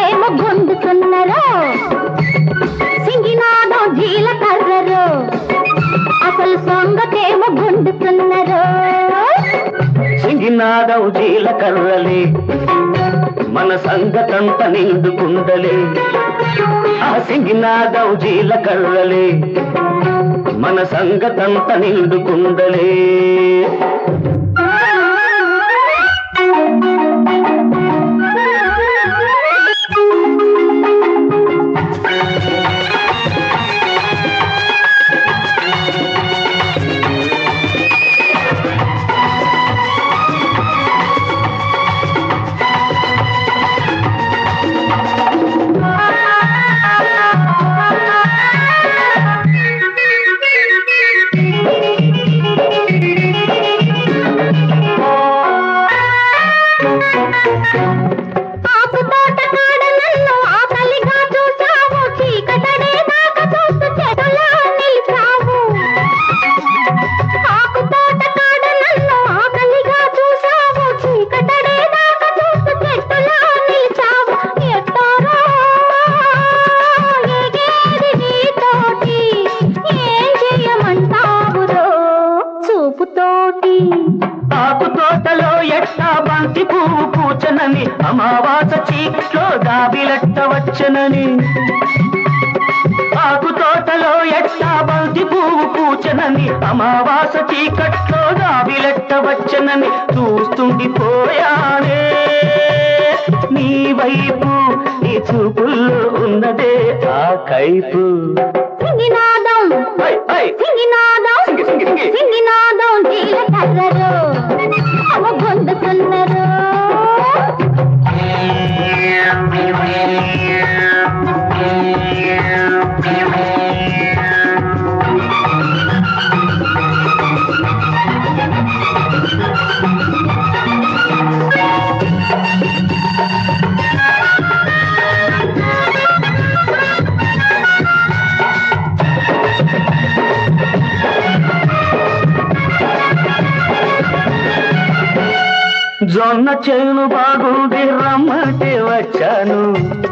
సంగతేమో గుండుతున్నరో సింగినాదో జీలకర్రరో అసలు సంగతేమో గుండుతున్నరో సింగినాదం జీలకర్రలే మన సంగతంత నిండుకుండలే ఆ సింగినాదం జీలకర్రలే మన సంగతంత నిండుకుండలే ఆకు తోట కాడ నన్ను ఆకలిగా చూసావు చీకటడే దాకా చూస్తూ చెడులా నిలిచావు ఆకు తోట కాడ నన్ను ఆకలిగా చూసావు చీకటడే దాకా చూస్తూ చెట్టులా నిలిచావు ఎట్టారో ఎగేది నీతోటి ఏం చేయమంటావురో చూపుతోటి ఆకు తోటలో ఎట్టా బంతి పువ్వు పూచనని అమావాస చీకట్లో దాబిలెట్ట వచ్చనని ఆకు తోటలో ఎట్టా బంతి పువ్వు పూచనని అమావాస చీకట్లో దాబిలెట్ట వచ్చనని చూస్తుండిపోయానే నీ వైపు నీ చూపుల్లో ఉన్నదే ఆ కైపు సింగినాదం హై, హై. సింగినాదం సింగి, సింగి, సింగి. సింగినాదం జీలకర్రరు అవ గుండుతున్నరు జొన్న చేను బాగుంది రమ్మంటే వచ్చాను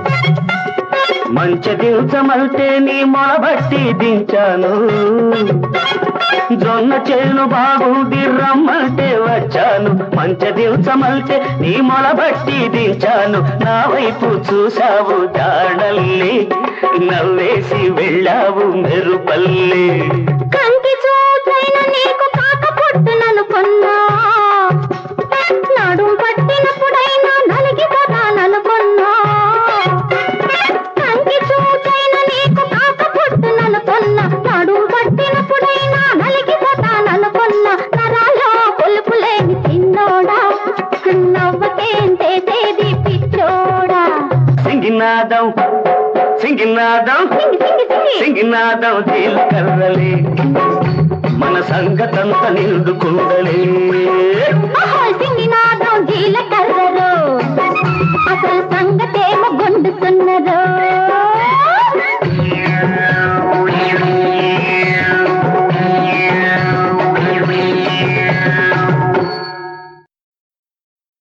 మంచి దించమంటే నీ మొలబట్టి దించాను జొన్న చేను బాగుంది రమ్మంటే వచ్చాను మంచి దించమంటే నీ మొలబట్టి దించాను నా వైపు చూసావు జాడల్లి నవ్వేసి వెళ్ళావు మెరుపల్లి కంటి చూసైన నీకు కాక పుట్టుననుకున్నా నడుం పట్టినప్పుడైనా నలిగిపోతాననుకున్నా కంటి చూసైన నీకు కాక పుట్టుననుకున్నా నడుం పట్టినప్పుడైనా నలిగిపోతాననుకున్నా నరాలో పులుపు లేని చిన్నోడా నవ్వకేం చేసేది పిచ్చోడా సింగినాదం సింగినాదం సింగి సింగి సింగి సింగినాదం జీలకర్రలే మన సంగతంత నిండుకుండలే ఆహా, సింగినాదం జీలకర్రరు అసలు సంగతేమో గుండుతున్నరు